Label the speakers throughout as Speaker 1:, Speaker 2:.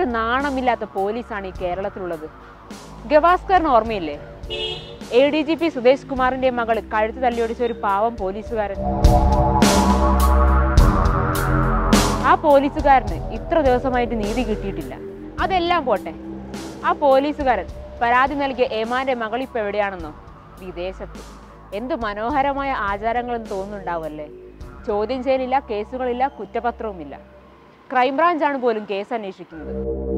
Speaker 1: എന്തൊരു നാണമില്ലാത്ത പോലീസാണ് ഈ കേരളത്തിലുള്ളത് ഗവാസ്കറിന് ഓർമ്മയില്ലേ A D G P Sudesh കുമാറിന്റെ മകള് കഴുത്ത് തല്ലിയൊടിച്ച ഒരു പാവം പോലീസുകാരൻ ആ പോലീസുകാരന് ഇത്ര ദിവസമായിട്ട് നീതി കിട്ടിയിട്ടില്ല അതെല്ലാം പോട്ടെ ആ പോലീസുകാരൻ പരാതി നൽകിയ ഏമാന്റെ മകൾ ഇപ്പൊ എവിടെയാണെന്നോ വിദേശത്ത് എന്ത് മനോഹരമായ ആചാരങ്ങളെന്ന് തോന്നുന്നുണ്ടാവല്ലേ ചോദ്യം ചെയ്യലില്ല കേസുകളില്ല കുറ്റപത്രവുമില്ല ക്രൈംബ്രാഞ്ചാണ് പോലും കേസ് അന്വേഷിക്കുന്നത്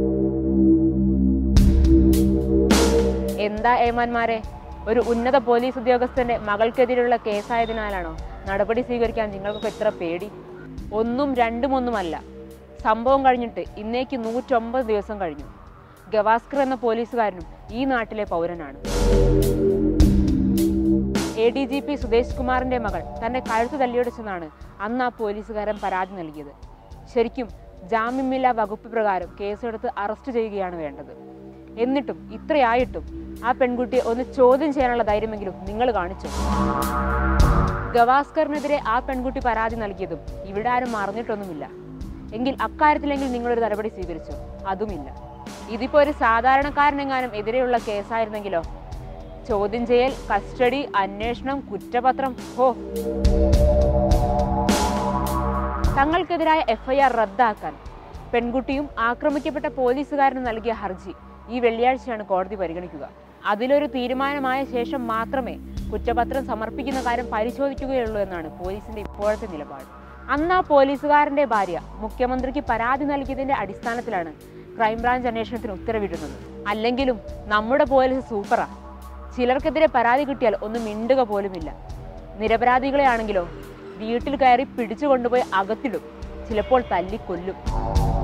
Speaker 1: എന്താ ഏമാന്മാരെ ഒരു ഉന്നത പോലീസ് ഉദ്യോഗസ്ഥന്റെ മകൾക്കെതിരെയുള്ള കേസായതിനാലാണോ നടപടി സ്വീകരിക്കാൻ നിങ്ങൾക്കൊക്കെ എത്ര പേടി ഒന്നും രണ്ടും ഒന്നുമല്ല സംഭവം കഴിഞ്ഞിട്ട് ഇന്നേക്ക് നൂറ്റൊമ്പത് ദിവസം കഴിഞ്ഞു ഗവാസ്കർ എന്ന പോലീസുകാരനും ഈ നാട്ടിലെ പൗരനാണ് A D G P Sudesh കുമാറിന്റെ മകൾ തന്റെ കഴുത്ത് തല്ലിയൊടിച്ചെന്നാണ് അന്ന് ആ പോലീസുകാരൻ പരാതി നൽകിയത് ശരിക്കും ജാമ്യമില്ലാ വകുപ്പ് പ്രകാരം കേസെടുത്ത് അറസ്റ്റ് ചെയ്യുകയാണ് വേണ്ടത് എന്നിട്ടും ഇത്രയായിട്ടും ആ പെൺകുട്ടിയെ ഒന്ന് ചോദ്യം ചെയ്യാനുള്ള ധൈര്യമെങ്കിലും നിങ്ങൾ കാണിച്ചു ഗവാസ്കറിനെതിരെ ആ പെൺകുട്ടി പരാതി നൽകിയതും ഇവിടെ ആരും മറന്നിട്ടൊന്നുമില്ല എങ്കിൽ അക്കാര്യത്തിലെങ്കിൽ നിങ്ങളൊരു നടപടി സ്വീകരിച്ചു അതുമില്ല ഇതിപ്പോ ഒരു സാധാരണക്കാരനെങ്ങാനും എതിരെയുള്ള കേസായിരുന്നെങ്കിലോ ചോദ്യം ചെയ്യൽ കസ്റ്റഡി അന്വേഷണം കുറ്റപത്രം ഹോ തങ്ങൾക്കെതിരായ എഫ്ഐആർ റദ്ദാക്കാൻ പെൺകുട്ടിയും ആക്രമിക്കപ്പെട്ട പോലീസുകാരനും നൽകിയ ഹർജി ഈ വെള്ളിയാഴ്ചയാണ് കോടതി പരിഗണിക്കുക അതിലൊരു തീരുമാനമായ ശേഷം മാത്രമേ കുറ്റപത്രം സമർപ്പിക്കുന്ന കാര്യം പരിശോധിക്കുകയുള്ളൂ എന്നാണ് പോലീസിന്റെ ഇപ്പോഴത്തെ നിലപാട് അന്ന് ആ പോലീസുകാരന്റെ ഭാര്യ മുഖ്യമന്ത്രിക്ക് പരാതി നൽകിയതിന്റെ അടിസ്ഥാനത്തിലാണ് ക്രൈംബ്രാഞ്ച് അന്വേഷണത്തിന് ഉത്തരവിടുന്നത് അല്ലെങ്കിലും നമ്മുടെ പോലീസ് സൂപ്പറാ ചിലർക്കെതിരെ പരാതി കിട്ടിയാൽ ഒന്ന് മിണ്ടുക പോലുമില്ല നിരപരാധികളെ ആണെങ്കിലോ വീട്ടിൽ കയറി പിടിച്ചു കൊണ്ടുപോയി അകത്തിടും ചിലപ്പോൾ തല്ലിക്കൊല്ലും